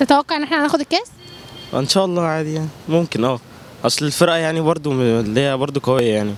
تتوقع ان احنا هناخد الكاس ان شاء الله عادي يعني ممكن اه اصل الفرقه يعني برضو م- اللي هي برضو قويه يعني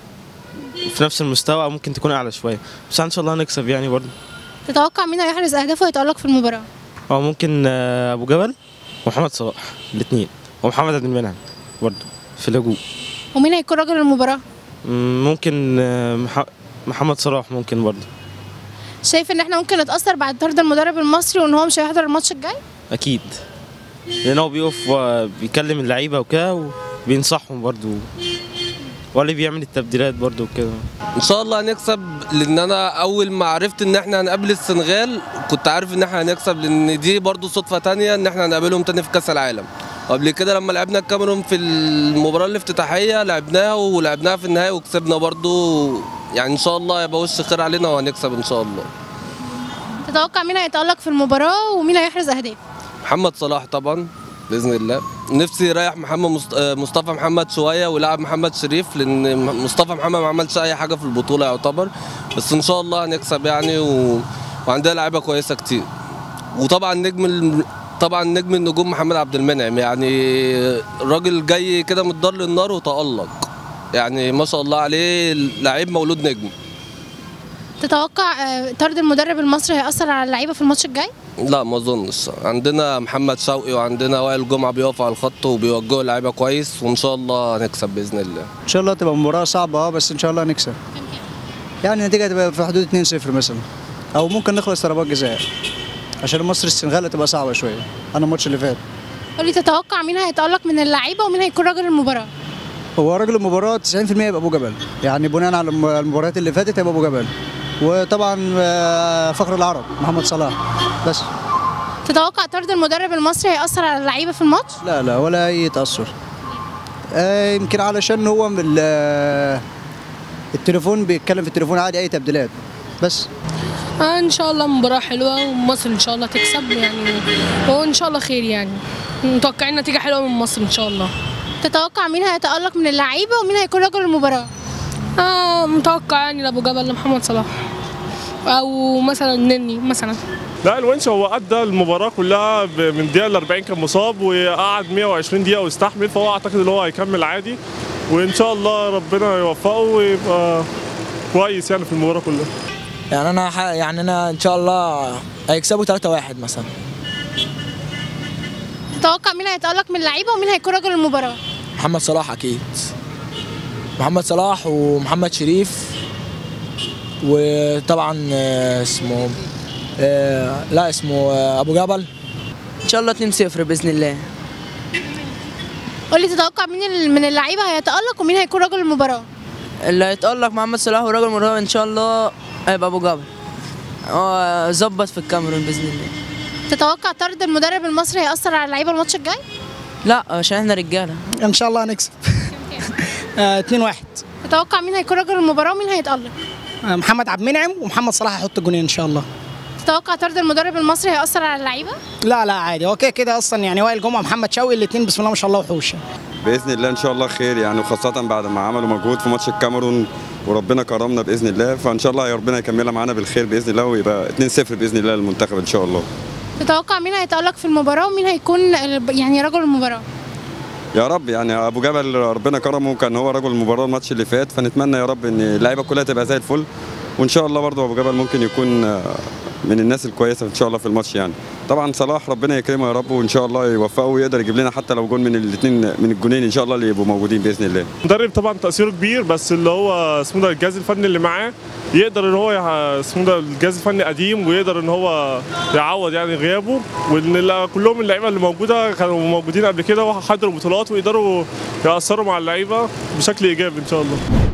في نفس المستوى أو ممكن تكون اعلى شويه بس ان شاء الله هنكسب يعني برضو تتوقع مين هيحرز اهدافه ويتالق في المباراه او ممكن آه، ابو جبل ومحمد صلاح الاثنين ومحمد عبد المنعم برضو في الهجوم ومين هيكون رجل المباراه مم، ممكن آه، مح- محمد صلاح ممكن برضو شايف ان احنا ممكن نتاثر بعد طرد المدرب المصري وان هو مش هيحضر الماتش الجاي اكيد لان هو بيقف وبيكلم اللعيبه وكده وبينصحهم برضو واللي بيعمل التبديلات برضو وكده ان شاء الله هنكسب لان انا اول ما عرفت ان احنا هنقابل السنغال كنت عارف ان احنا هنكسب لان دي برضو صدفه تانية ان احنا هنقابلهم تاني في كاس العالم قبل كده لما لعبنا الكاميرون في المباراه الافتتاحيه لعبناها ولعبناها في النهائي وكسبنا برضو يعني ان شاء الله يبقى وش خير علينا وهنكسب ان شاء الله تتوقع مين هيتالق في المباراه ومين هيحرز اهداف محمد صلاح طبعا باذن الله نفسي يريح محمد مصط- آه، مصطفى محمد شويه ويلعب محمد شريف لان م- مصطفى محمد ما عملش اي حاجه في البطوله يعتبر بس ان شاء الله هنكسب يعني و... وعندنا لعيبه كويسه كتير وطبعا نجم ال... طبعا نجم النجوم محمد عبد المنعم يعني الراجل جاي كده من الدار للنار وتألق يعني ما شاء الله عليه لعيب مولود نجم تتوقع آه، طرد المدرب المصري هيأثر على اللعيبه في الماتش الجاي لا ما اظنش عندنا محمد شوقي وعندنا وائل جمعه بيقفوا على الخط وبيوجهوا اللعيبه كويس وان شاء الله هنكسب باذن الله ان شاء الله تبقى مباراه صعبه اه بس ان شاء الله نكسب يعني النتيجه تبقى في حدود 2-0 مثلا او ممكن نخلص ضربات جزاء عشان مصر السنغال هتبقى صعبه شويه انا الماتش اللي فات قولي تتوقع مين هيتالق من اللعيبه ومين هيكون رجل المباراه هو راجل المباراه 90% يبقى ابو جبل يعني بناء على الم- المباريات اللي فاتت هيبقى ابو جبل وطبعا آه، فخر العرب محمد صلاح بس تتوقع طرد المدرب المصري هيأثر على اللعيبه في الماتش لا لا ولا اي تاثر آه، يمكن علشان هو من ال- التليفون بيتكلم في التليفون عادي اي تبديلات بس آه ان شاء الله مباراة حلوة ومصر ان شاء الله تكسب يعني وان شاء الله خير يعني متوقعين نتيجة حلوة من مصر ان شاء الله تتوقع مين هيتالق من اللعيبه ومين هيكون رجل المباراه آه متوقع يعني لابو جبل لمحمد صلاح او مثلا نني مثلا لا الونش هو ادى المباراه كلها ب- من الدقيقه ال 40 كان مصاب وقعد 120 دقيقه واستحمل فهو اعتقد ان هو هيكمل عادي وان شاء الله ربنا يوفقه ويبقى كويس يعني في المباراه كلها يعني انا ح... يعني انا ان شاء الله هيكسبوا 3-1 مثلا تتوقع مين هيتالق من اللعيبه ومين هيكون رجل المباراه محمد صلاح اكيد محمد صلاح ومحمد شريف وطبعا آه، اسمه آه، لا اسمه آه، ابو جبل ان شاء الله 2-0 باذن الله قولي تتوقع مين ال- من اللعيبه هيتالق ومين هيكون رجل المباراه اللي هيتألق محمد صلاح وراجل مرة ان شاء الله هيبقى ابو جبل هو ظبط في الكاميرون باذن الله تتوقع طرد المدرب المصري هيأثر على اللعيبه الماتش الجاي لا عشان احنا رجاله ان شاء الله هنكسب 2 1 تتوقع مين هيكون رجل المباراه ومين هيتالق محمد عبد المنعم ومحمد صلاح هيحط الجونين ان شاء الله تتوقع طرد المدرب المصري هيأثر على اللعيبه لا لا عادي هو كده كده اصلا يعني وائل جمعه محمد شوقي الاثنين بسم الله ما شاء الله وحوش باذن الله ان شاء الله خير يعني وخاصه بعد ما عملوا مجهود في ماتش الكاميرون وربنا كرمنا باذن الله فان شاء الله يا ربنا يكملها معانا بالخير باذن الله ويبقى 2-0 باذن الله للمنتخب ان شاء الله تتوقع مين هيتالق في المباراه ومين هيكون ال- يعني رجل المباراه يا رب يعني ابو جبل ربنا كرمه كان هو رجل المباراه الماتش اللي فات فنتمنى يا رب ان اللعيبه كلها تبقى زي الفل وان شاء الله برضه ابو جبل ممكن يكون آه، من الناس الكويسه ان شاء الله في الماتش يعني طبعا صلاح ربنا يكرمه يا رب وان شاء الله يوفقه ويقدر يجيب لنا حتى لو جون من الاثنين من الجونين ان شاء الله اللي يبقوا موجودين باذن الله المدرب طبعا تاثيره كبير بس اللي هو اسمه ده الجهاز الفني اللي معاه يقدر ان هو يع- اسمه ده الجهاز الفني قديم ويقدر ان هو يعوض يعني غيابه وان ال- كلهم اللعيبه اللي موجوده كانوا موجودين قبل كده وحضروا بطولات ويقدروا ياثروا مع اللعيبه بشكل ايجابي ان شاء الله